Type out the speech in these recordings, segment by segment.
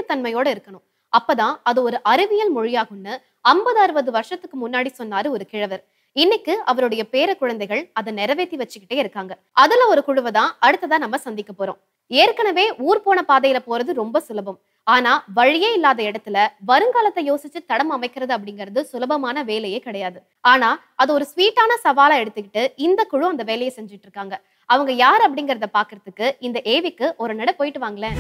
நெகிழ்வுத்தன்மையோட இருக்கணும் அப்பதான் அது ஒரு அறிவியல் மொழியாகும்னு ஐம்பது அறுபது வருஷத்துக்கு முன்னாடி சொன்னாரு ஒரு கிழவர் இன்னைக்கு அவருடைய பேர குழந்தைகள் அதை நிறைவேற்றி வச்சுக்கிட்டே இருக்காங்க அதுல ஒரு குழுவை தான் அடுத்ததா நம்ம சந்திக்க போறோம் ஏற்கனவே ஊர் போன பாதையில போறது ரொம்ப சுலபம் ஆனா வழியே இல்லாத இடத்துல வருங்காலத்தை யோசிச்சு தடம் அமைக்கிறது அப்படிங்கிறது சுலபமான வேலையே கிடையாது ஆனா அது ஒரு ஸ்வீட்டான சவாலா எடுத்துக்கிட்டு இந்த குழு அந்த வேலையை செஞ்சுட்டு இருக்காங்க அவங்க யார் அப்படிங்கறத பாக்குறதுக்கு இந்த ஏவிக்கு ஒரு நட போயிட்டு வாங்களேன்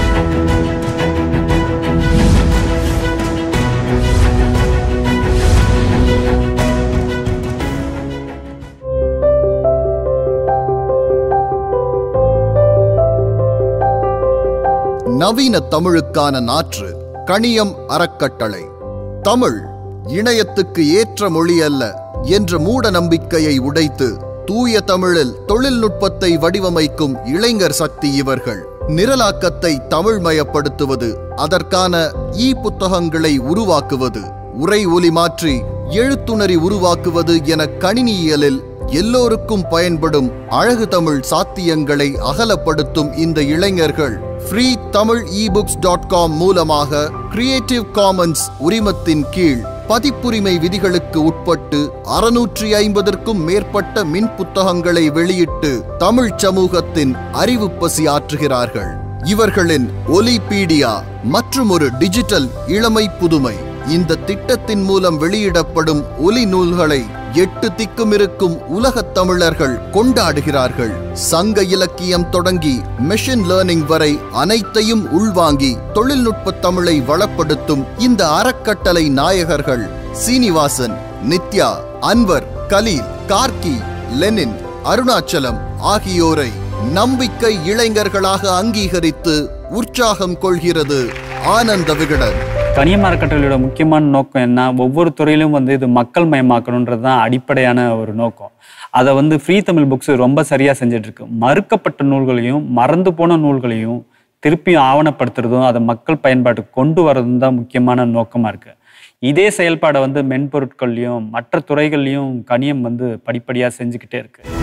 நவீன தமிழுக்கான நாற்று கணியம் அறக்கட்டளை தமிழ் இணையத்துக்கு ஏற்ற மொழி அல்ல என்ற மூட நம்பிக்கையை உடைத்து தூய தமிழில் தொழில்நுட்பத்தை வடிவமைக்கும் இளைஞர் சக்தி இவர்கள் நிரலாக்கத்தை தமிழ்மயப்படுத்துவது அதற்கான இ புத்தகங்களை உருவாக்குவது உரை ஒலி மாற்றி எழுத்துணரி உருவாக்குவது என கணினியியலில் எல்லோருக்கும் பயன்படும் அழகு தமிழ் சாத்தியங்களை அகலப்படுத்தும் இந்த இளைஞர்கள் free Tamil ebooks dot com மூலமாக கிரியேட்டிவ் காமன்ஸ் உரிமத்தின் கீழ் பதிப்புரிமை விதிகளுக்கு உட்பட்டு அறுநூற்றி ஐம்பதற்கும் மேற்பட்ட மின் புத்தகங்களை வெளியிட்டு தமிழ் சமூகத்தின் அறிவு பசி ஆற்றுகிறார்கள் இவர்களின் ஒலிபீடியா மற்றும் ஒரு டிஜிட்டல் இளமை புதுமை இந்த திட்டத்தின் மூலம் வெளியிடப்படும் ஒலி நூல்களை எட்டு திக்கும் இருக்கும் உலகத் தமிழர்கள் கொண்டாடுகிறார்கள் சங்க இலக்கியம் தொடங்கி மெஷின் லேர்னிங் வரை அனைத்தையும் உள்வாங்கி தொழில்நுட்ப தமிழை வளப்படுத்தும் இந்த அறக்கட்டளை நாயகர்கள் சீனிவாசன் நித்யா அன்வர் கலீல் கார்கி லெனின் அருணாச்சலம் ஆகியோரை நம்பிக்கை இளைஞர்களாக அங்கீகரித்து உற்சாகம் கொள்கிறது ஆனந்த விகடன் கனியம் அறக்கட்டளையோட முக்கியமான நோக்கம் என்ன ஒவ்வொரு துறையிலும் வந்து இது மக்கள் மயமாக்கணுன்றது தான் அடிப்படையான ஒரு நோக்கம் அதை வந்து ஃப்ரீ தமிழ் புக்ஸ் ரொம்ப சரியாக செஞ்சுட்டு இருக்கு மறுக்கப்பட்ட நூல்களையும் மறந்து போன நூல்களையும் திருப்பி ஆவணப்படுத்துறதும் அதை மக்கள் பயன்பாட்டுக்கு கொண்டு வரதும் தான் முக்கியமான நோக்கமாக இருக்கு இதே செயல்பாடை வந்து மென்பொருட்கள்லையும் மற்ற துறைகள்லையும் கனியம் வந்து படிப்படியாக செஞ்சுக்கிட்டே இருக்கு